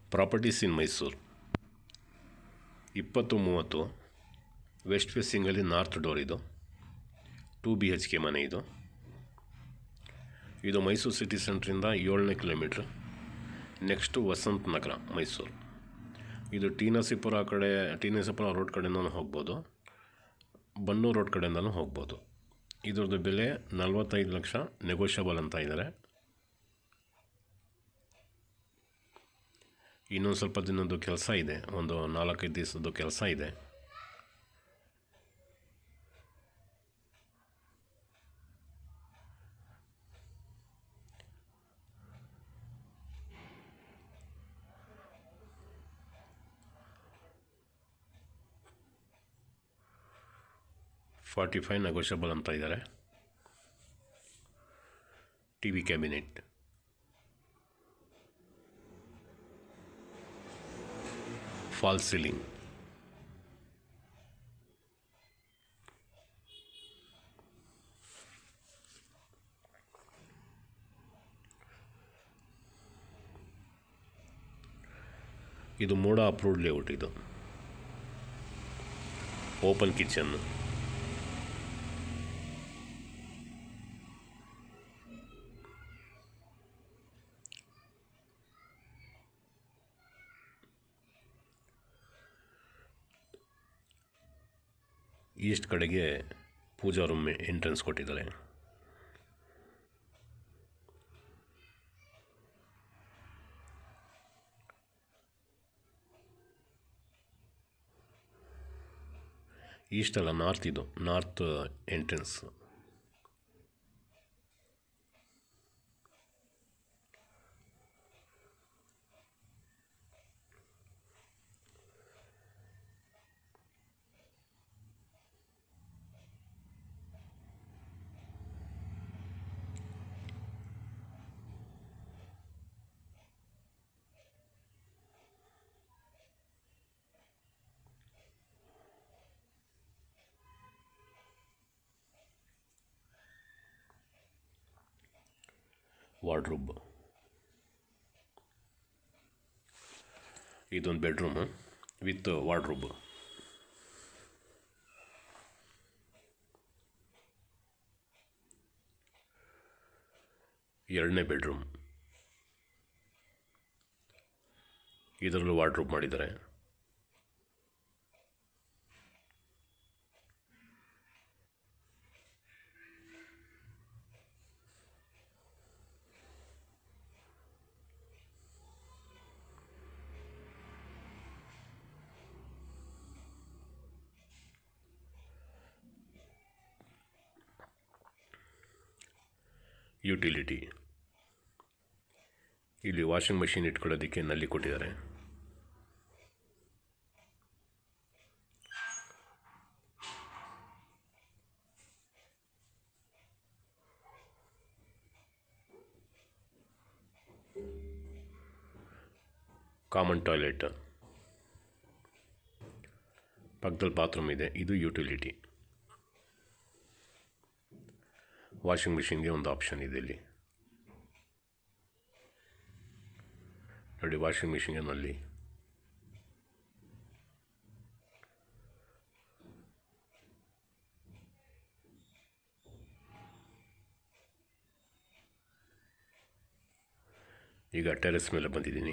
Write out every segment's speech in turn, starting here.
properties ಇನ್ ಮೈಸೂರು ಇಪ್ಪತ್ತು ಮೂವತ್ತು west ಫೇಸಿಂಗಲ್ಲಿ ನಾರ್ತ್ ಡೋರ್ ಇದು ಟೂ ಬಿ ಎಚ್ ಕೆ ಮನೆ ಇದು ಇದು ಮೈಸೂರು ಸಿಟಿ ಸೆಂಟ್ರಿಂದ ಏಳನೇ ಕಿಲೋಮೀಟ್ರ್ ನೆಕ್ಸ್ಟು ವಸಂತ ನಗರ ಮೈಸೂರು ಇದು ಟಿ ನರಸೀಪುರ ಕಡೆ ಟಿ ನರಸೀಪುರ ರೋಡ್ ಕಡೆಯಿಂದನೂ ಹೋಗ್ಬೋದು ಬನ್ನೂರು ರೋಡ್ ಕಡೆಯಿಂದನೂ ಹೋಗ್ಬೋದು ಇದ್ರದ್ದು ಬೆಲೆ ನಲ್ವತ್ತೈದು ಲಕ್ಷ ನೆಗೋಷಿಯಬಲ್ ಅಂತ ಇದ್ದಾರೆ ಇನ್ನೊಂದು ಸ್ವಲ್ಪ ದಿನದ್ದು ಕೆಲಸ ಇದೆ ಒಂದು ನಾಲ್ಕೈದು ದಿವಸದ್ದು ಕೆಲಸ ಇದೆ ಫಾರ್ಟಿ ಫೈವ್ ನೆಗೋಷಿಯಬಲ್ ಅಂತ ಇದ್ದಾರೆ T V cabinet false ceiling ಇದು ಮೋಡ ಅಪ್ರೂವ್ಡ್ ಲೇಔಟ್ ಇದು ಓಪನ್ ಕಿಚನ್ ಈಸ್ಟ್ ಕಡೆಗೆ ಪೂಜಾ ರೂಮ್ ಎಂಟ್ರೆನ್ಸ್ ಕೊಟ್ಟಿದ್ದಾರೆ ಈಸ್ಟ್ ಅಲ್ಲ ನಾರ್ತ್ ಇದು ನಾರ್ತ್ ಎಂಟ್ರೆನ್ಸ್ ವಾರ್ಡ್ರೂಬ್ ಇದೊಂದು ಬೆಡ್ರೂಮು ವಿತ್ ವಾರ್ಡ್ರೂಬ್ ಎರಡನೇ ಬೆಡ್ರೂಮ್ ಇದರಲ್ಲೂ ವಾರ್ಡ್ರೂಬ್ ಮಾಡಿದ್ದಾರೆ ಯುಟಿಲಿಟಿ ಇಲ್ಲಿ ವಾಷಿಂಗ್ ಮಷಿನ್ ಇಟ್ಕೊಳ್ಳೋದಕ್ಕೆ ನಲ್ಲಿ ಕೊಟ್ಟಿದ್ದಾರೆ ಕಾಮನ್ ಟಾಯ್ಲೆಟ್ ಪಕ್ಕದಲ್ಲಿ ಬಾತ್ರೂಮ್ ಇದೆ ಇದು ಯುಟಿಲಿಟಿ ವಾಷಿಂಗ್ ಮಿಷಿನ್ಗೆ ಒಂದು ಆಪ್ಷನ್ ಇದೆ ಇಲ್ಲಿ ನೋಡಿ ವಾಷಿಂಗ್ ಮಿಷಿನ್ಗೆ ನಲ್ಲಿ ಈಗ ಟೆರೆಸ್ ಮೇಲೆ ಬಂದಿದ್ದೀನಿ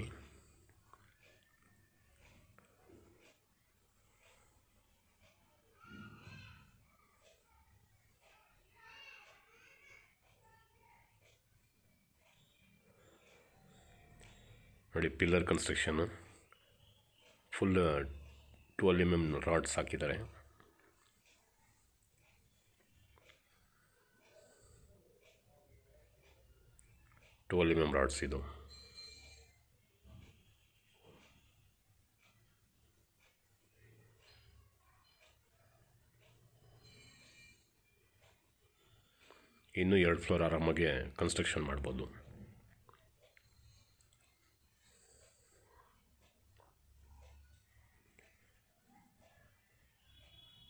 ನೋಡಿ ಪಿಲ್ಲರ್ ಕನ್ಸ್ಟ್ರಕ್ಷನ್ನು full twelve M M rods ಹಾಕಿದ್ದಾರೆ ಟ್ವೆಲ್ ಎಮ್ ಎಮ್ ರಾಡ್ಸ್ ಇದು ಇನ್ನೂ ಎರಡು ಫ್ಲೋರ್ ಆರಾಮಾಗಿ ಕನ್ಸ್ಟ್ರಕ್ಷನ್ ಮಾಡ್ಬೋದು